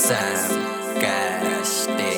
Sam Caste.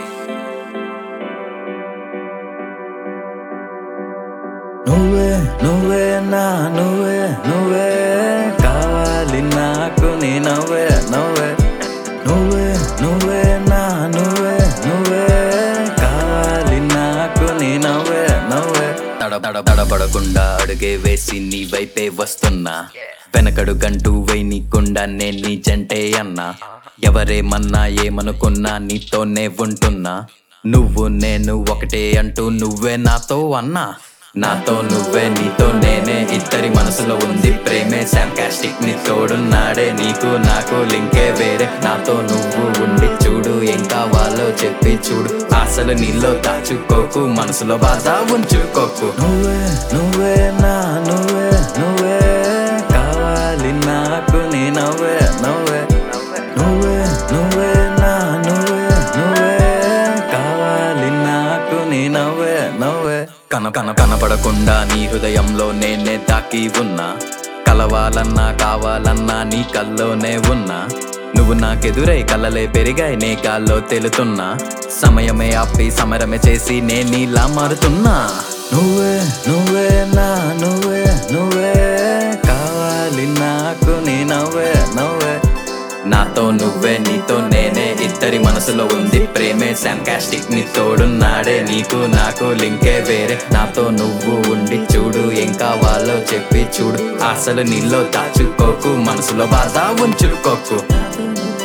నువ్వే నువ్వే నా నువ్వే నువ్వే కావాలి నాకు నీ నవ్వే నవ్వే నువ్వే నువ్వే నా నువ్వే నువ్వే కావాలి నాకు నీ నవ్వే నవ్వే తడ తడ తడబడకుండా అడుగే వేసి నీ వైపే వస్తున్నా వెనకడు గంటూ వేయనీకుండా నేను నీ జంటే అన్నా ఎవరేమన్నా ఏమనుకున్నా నీతోనే ఉంటున్నా నువ్వు నేను ఒకటే అంటూ నువ్వే నాతో అన్నా నాతో నువ్వే నీతో నేనే ఇద్దరి మనసులో ఉంది ప్రేమే శాంకాస్టిక్ ని తోడున్నాడే నీకు నాకు లింకే వేరే నాతో నువ్వు ఉండి చూడు ఏం కావాలో చెప్పి చూడు అసలు నీలో దాచుకోకు మనసులో బాధ ఉంచుకోకు నువ్వే నువ్వే నా నువ్వే నువ్వే కావాలి నాకు నీ నవ్వే నవ్వే నువ్వే నువ్వే నా నువ్వే నువ్వే కావాలి నాకు నీ నవ్వే నవ్వే కన కన కనపడకుండా నీ హృదయంలో నేనే తాకి ఉన్నా కలవాలన్నా కావాలన్నా నీ కల్లోనే ఉన్నా నువ్వు నాకెదురై కలలే పెరిగాయి నే గాల్లో తెలుతున్నా సమయమే ఆపి సమరమే చేసి నే నీలా మారుతున్నా నువ్వే నువ్వే నా నువ్వే నువ్వే కావాలి నాకు నీ నవ్వే నవ్వే నాతో నువ్వే నీతో నేనే ఇద్దరి మనసులో ఉంది ప్రేమే శాంకాస్టిక్ ని తోడున్నాడే నీకు నాకు లింకే వేరే నాతో నువ్వు ఉండి చూడు ఏం కావాలో చెప్పి చూడు అసలు నీలో దాచుకోకు మనసులో బాధ ఉంచుకోకు